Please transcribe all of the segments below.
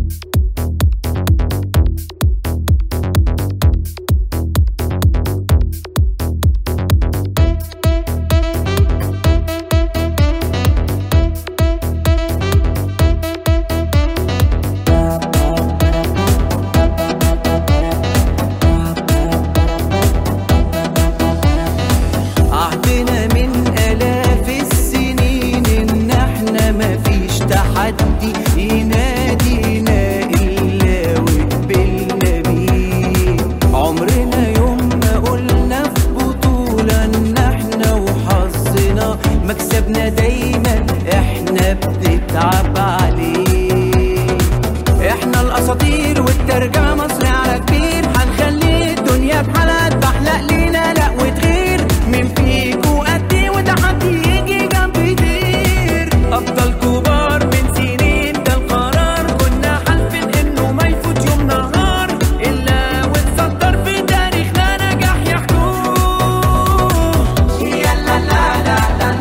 عهدنا من آلاف السنين إن إحنا مفيش تحدي ينادينا إلا وقبلنا بيه عمرنا يوم ما قلنا في بطولة إن إحنا وحظنا مكسبنا دايما إحنا بنتعب عليه إحنا الأساطير والترجمة مصري على كبير هنخلي الدنيا بحالها تحلق لينا لا وتغير مين فيكو قدي وتحدي يجي جنب يطير أبطال كبار من سنين ده القرار كنا حالفين إنه ما يفوت يوم نهار إلا ونصدر في تاريخنا نجاح يحكوه يلا لا لا لا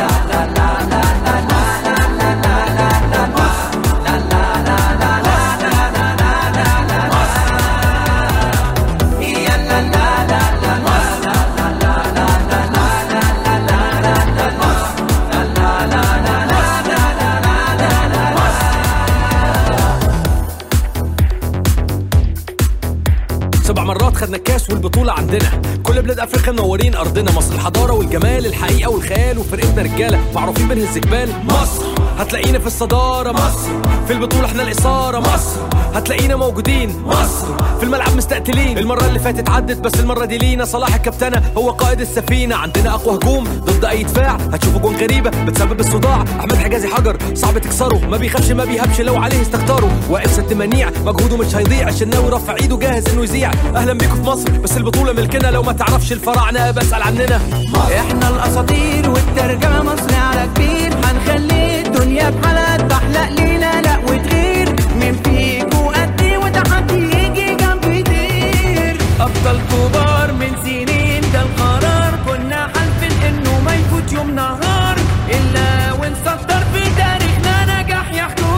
سبع مرات خدنا الكاس والبطولة عندنا كل بلاد افريقيا منورين ارضنا مصر الحضارة والجمال الحقيقة والخيال وفرقتنا رجالة معروفين بنهز جبال مصر هتلاقينا في الصدارة مصر في البطولة احنا الإثارة مصر هتلاقينا موجودين مصر في الملعب مستقتلين المرة اللي فاتت عدت بس المرة دي لينا صلاح الكابتنة هو قائد السفينة عندنا أقوى هجوم ضد أي دفاع هتشوفوا جون غريبة بتسبب الصداع أحمد حجازي حجر صعب تكسره ما بيخافش ما بيهبش لو عليه استختاره واقف ست منيع مجهوده مش هيضيع الشناوي رفع ايده جاهز انه يذيع اهلا بيكم في مصر بس البطولة ملكنا لو ما تعرفش الفراعنة بسأل عننا احنا الاساطير والترجمه مصري على كبير هنخلي الدنيا بحالها تحلق لينا لا وتغير مين فيكو قدي وتحدي يجي جنب يطير ابطال كبار من سنين ده القرار كنا حالفين انه ما يفوت يوم نهار الا ونصدر في تاريخنا نجاح يحكوه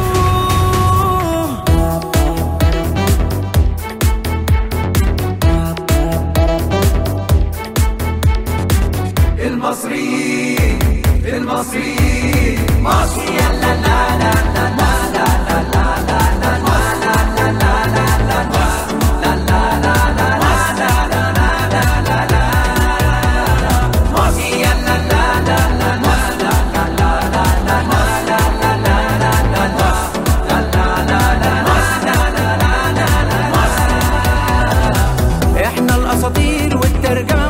المصريين المصريين مصر يلا لا لا لا لا لا لا لا لا لا احنا الاساطير والترجمه